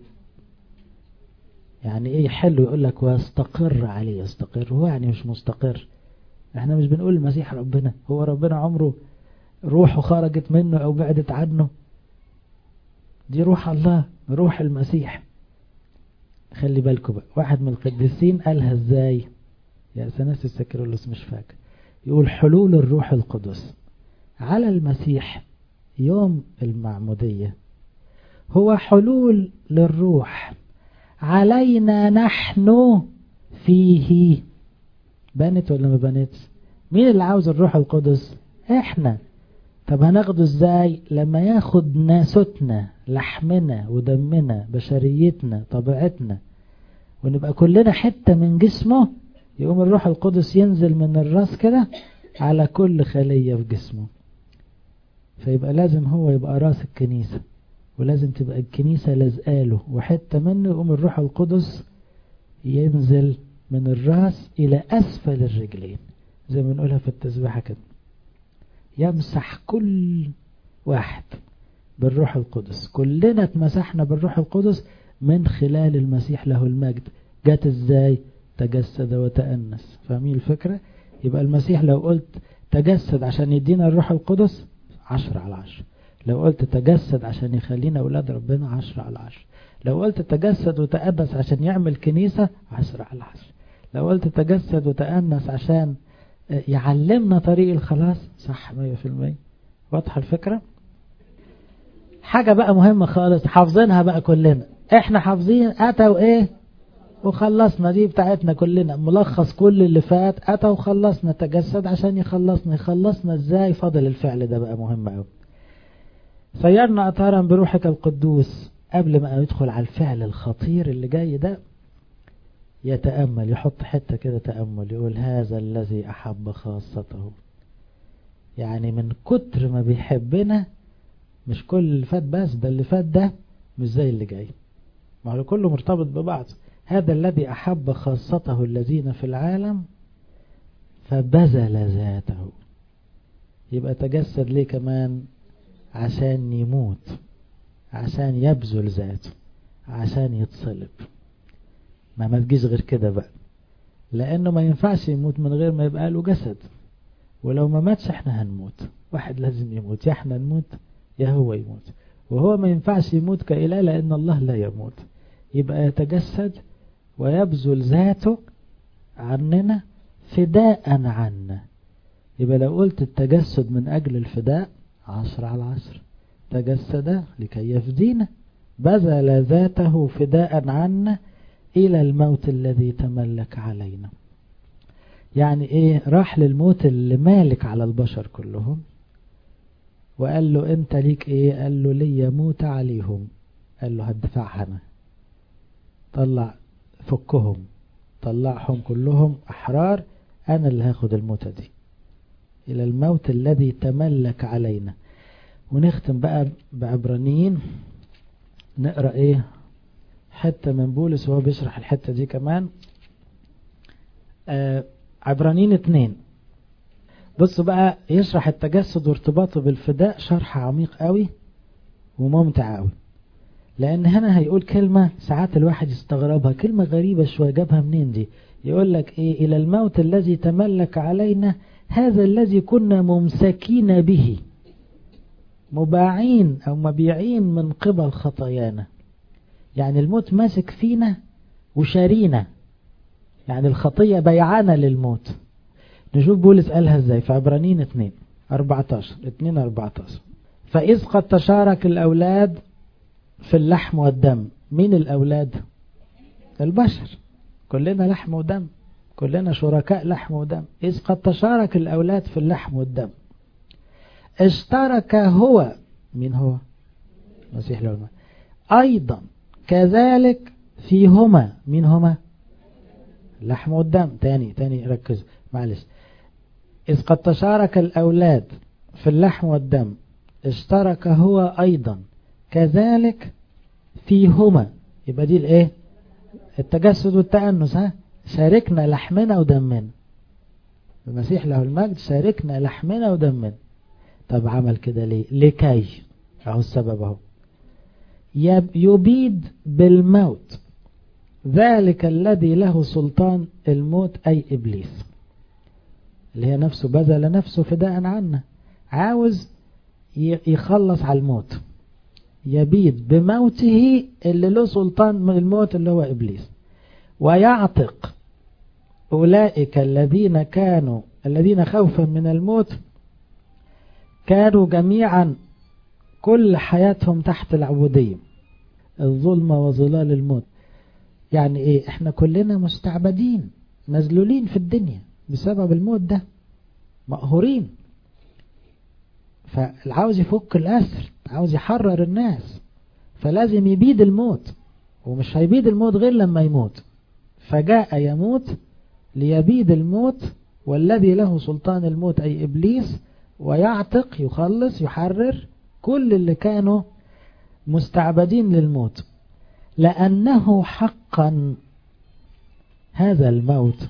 يعني ايه يحل ويقول لك ويستقر عليه يستقر هو يعني مش مستقر احنا مش بنقول المسيح ربنا هو ربنا عمره روحه خرجت منه او بعدت عنه دي روح الله روح المسيح خلي بالكم بقى واحد من القديسين قالها ازاي يا سناس السكرولوس مش فاكر يقول حلول الروح القدس على المسيح يوم المعمودية هو حلول للروح علينا نحن فيه بنت ولا ما بنتش مين اللي عاوز الروح القدس احنا طب هناخده ازاي لما ياخد ناستنا لحمنا ودمنا بشريتنا طبيعتنا ونبقى كلنا حتة من جسمه يقوم الروح القدس ينزل من الراس كده على كل خلية في جسمه فيبقى لازم هو يبقى راس الكنيسة ولازم تبقى الكنيسة لازقاله وحتة منه يقوم الروح القدس ينزل من الراس إلى أسفل الرجلين زي ما نقولها في التسبيحة كده يمسح كل واحد بالروح القدس كلنا اتمسحنا بالروح القدس من خلال المسيح له المجد جات ازاي تجسد وتأنس فاهمين الفكرة يبقى المسيح لو قلت تجسد عشان يدينا الروح القدس عشر على عشر لو قلت تجسد عشان يخلينا أولاد ربنا عشر على عشر لو قلت تجسد وتأبس عشان يعمل كنيسة عشر على عشر لو قلت تجسد وتأنس عشان يعلمنا طريق الخلاص صح مية في المية واضحة الفكرة حاجة بقى مهمة خالص حافظينها بقى كلنا احنا حافظين اتوا ايه وخلصنا دي بتاعتنا كلنا ملخص كل اللي فات أتى وخلصنا تجسد عشان يخلصنا يخلصنا ازاي فضل الفعل ده بقى مهم قوي سيرنا أطهارا بروحك القدوس قبل ما يدخل على الفعل الخطير اللي جاي ده يتأمل يحط حتة كده تأمل يقول هذا الذي أحب خاصته يعني من كتر ما بيحبنا مش كل اللي فات بس ده اللي فات ده مش زي اللي جاي ما هو كله مرتبط ببعض هذا الذي أحب خاصته الذين في العالم فبذل ذاته يبقى تجسد ليه كمان عشان يموت عشان يبذل ذاته عشان يتصلب ما ما تجيش غير كده بقى لأنه ما ينفعش يموت من غير ما يبقى له جسد ولو ما ماتش احنا هنموت واحد لازم يموت يا احنا نموت يا هو يموت وهو ما ينفعش يموت كإله لأن الله لا يموت يبقى يتجسد ويبذل ذاته عننا فداء عنا يبقى لو قلت التجسد من أجل الفداء عشر على عشر تجسد لكي يفدينا بذل ذاته فداء عنا إلى الموت الذي تملك علينا يعني إيه راح للموت اللي مالك على البشر كلهم وقال له أنت ليك إيه قال له لي موت عليهم قال له هدفعها أنا طلع فكهم طلعهم كلهم أحرار أنا اللي هاخد الموتة دي إلى الموت الذي تملك علينا ونختم بقى بعبرانيين نقرأ إيه حتة من بولس وهو بيشرح الحتة دي كمان آه عبرانيين اتنين بصوا بقى يشرح التجسد وارتباطه بالفداء شرح عميق قوي وممتع قوي لان هنا هيقول كلمة ساعات الواحد يستغربها كلمة غريبة شوية جابها منين دي يقول لك ايه الى الموت الذي تملك علينا هذا الذي كنا ممسكين به مباعين او مبيعين من قبل خطايانا يعني الموت ماسك فينا وشارينا يعني الخطية بيعانا للموت نشوف بولس قالها ازاي في عبرانيين 2 14 2 14 فإذ قد تشارك الأولاد في اللحم والدم مين الأولاد البشر كلنا لحم ودم كلنا شركاء لحم ودم إذ قد تشارك الأولاد في اللحم والدم اشترك هو مين هو مسيح له أيضا كذلك فيهما مين هما اللحم والدم تاني تاني ركز معلش إذ قد تشارك الأولاد في اللحم والدم اشترك هو أيضا كذلك فيهما يبقى دي الايه التجسد والتأنس ها شاركنا لحمنا ودمنا المسيح له المجد شاركنا لحمنا ودمنا طب عمل كده ليه لكي اهو السبب اهو يبيد بالموت ذلك الذي له سلطان الموت أي إبليس اللي هي نفسه بذل نفسه فداء عنا عاوز يخلص على الموت يبيد بموته اللي له سلطان من الموت اللي هو إبليس ويعتق أولئك الذين كانوا الذين خوفا من الموت كانوا جميعا كل حياتهم تحت العبودية الظلمة وظلال الموت يعني ايه احنا كلنا مستعبدين مذلولين في الدنيا بسبب الموت ده مقهورين فالعاوز يفك الأسر عاوز يحرر الناس فلازم يبيد الموت ومش هيبيد الموت غير لما يموت فجاء يموت ليبيد الموت والذي له سلطان الموت أي إبليس ويعتق يخلص يحرر كل اللي كانوا مستعبدين للموت لأنه حقا هذا الموت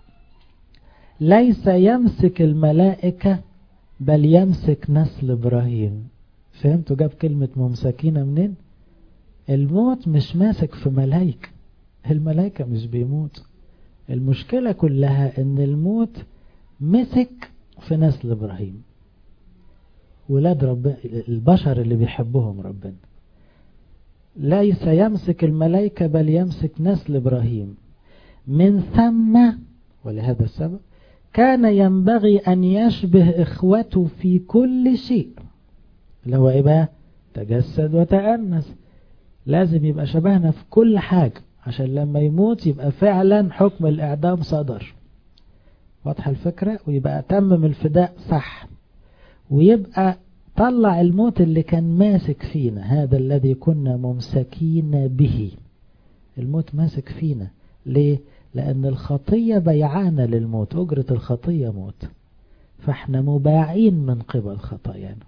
ليس يمسك الملائكة بل يمسك نسل إبراهيم فهمتوا جاب كلمة ممسكين منين الموت مش ماسك في ملائكة الملائكة مش بيموت المشكلة كلها ان الموت مسك في نسل إبراهيم ولاد رب البشر اللي بيحبهم ربنا ليس يمسك الملائكة بل يمسك نسل إبراهيم من ثم ولهذا السبب كان ينبغي أن يشبه إخوته في كل شيء اللي هو إيه بقى تجسد وتأنس لازم يبقى شبهنا في كل حاجة عشان لما يموت يبقى فعلا حكم الإعدام صدر واضحة الفكرة ويبقى تمم الفداء صح ويبقى طلع الموت اللي كان ماسك فينا هذا الذي كنا ممسكين به الموت ماسك فينا ليه لأن الخطية بيعانا للموت أجرة الخطية موت فاحنا مباعين من قبل خطايانا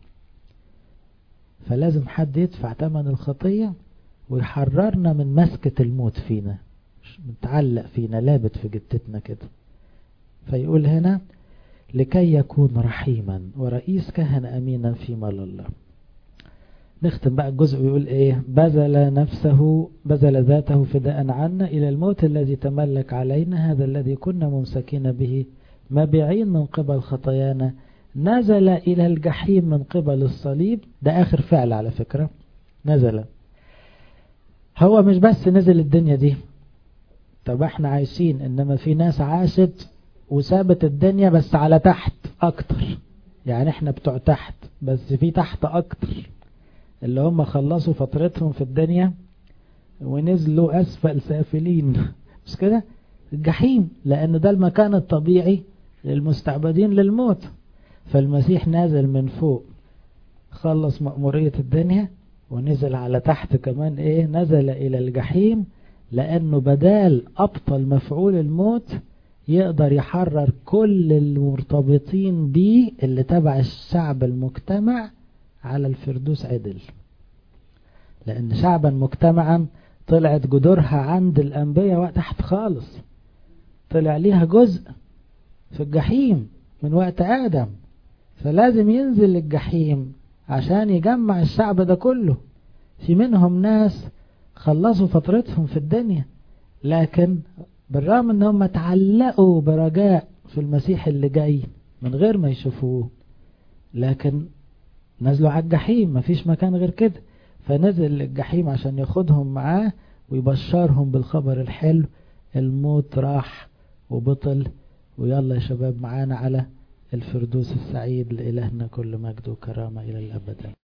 فلازم حد يدفع ثمن الخطية ويحررنا من مسكة الموت فينا متعلق فينا لابت في جتتنا كده فيقول هنا لكي يكون رحيما ورئيس كهنة أمينا في مال الله نختم بقى الجزء ويقول ايه بذل نفسه بذل ذاته فداء عنا إلى الموت الذي تملك علينا هذا الذي كنا ممسكين به مبيعين من قبل خطايانا نزل إلى الجحيم من قبل الصليب ده آخر فعل على فكرة نزل هو مش بس نزل الدنيا دي طب احنا عايشين انما في ناس عاشت وسابت الدنيا بس على تحت اكتر يعني احنا بتوع تحت بس في تحت اكتر اللي هم خلصوا فترتهم في الدنيا ونزلوا اسفل سافلين مش كده الجحيم لان ده المكان الطبيعي للمستعبدين للموت فالمسيح نازل من فوق خلص مأمورية الدنيا ونزل على تحت كمان ايه نزل الى الجحيم لانه بدال ابطل مفعول الموت يقدر يحرر كل المرتبطين بيه اللي تبع الشعب المجتمع على الفردوس عدل لان شعبا مجتمعا طلعت جذورها عند الانبياء تحت خالص طلع ليها جزء في الجحيم من وقت ادم فلازم ينزل الجحيم عشان يجمع الشعب ده كله في منهم ناس خلصوا فترتهم في الدنيا لكن بالرغم ان هم تعلقوا برجاء في المسيح اللي جاي من غير ما يشوفوه لكن نزلوا على الجحيم مفيش مكان غير كده فنزل الجحيم عشان ياخدهم معاه ويبشرهم بالخبر الحلو الموت راح وبطل ويلا يا شباب معانا على الفردوس السعيد لإلهنا كل مجد وكرامة إلى الأبد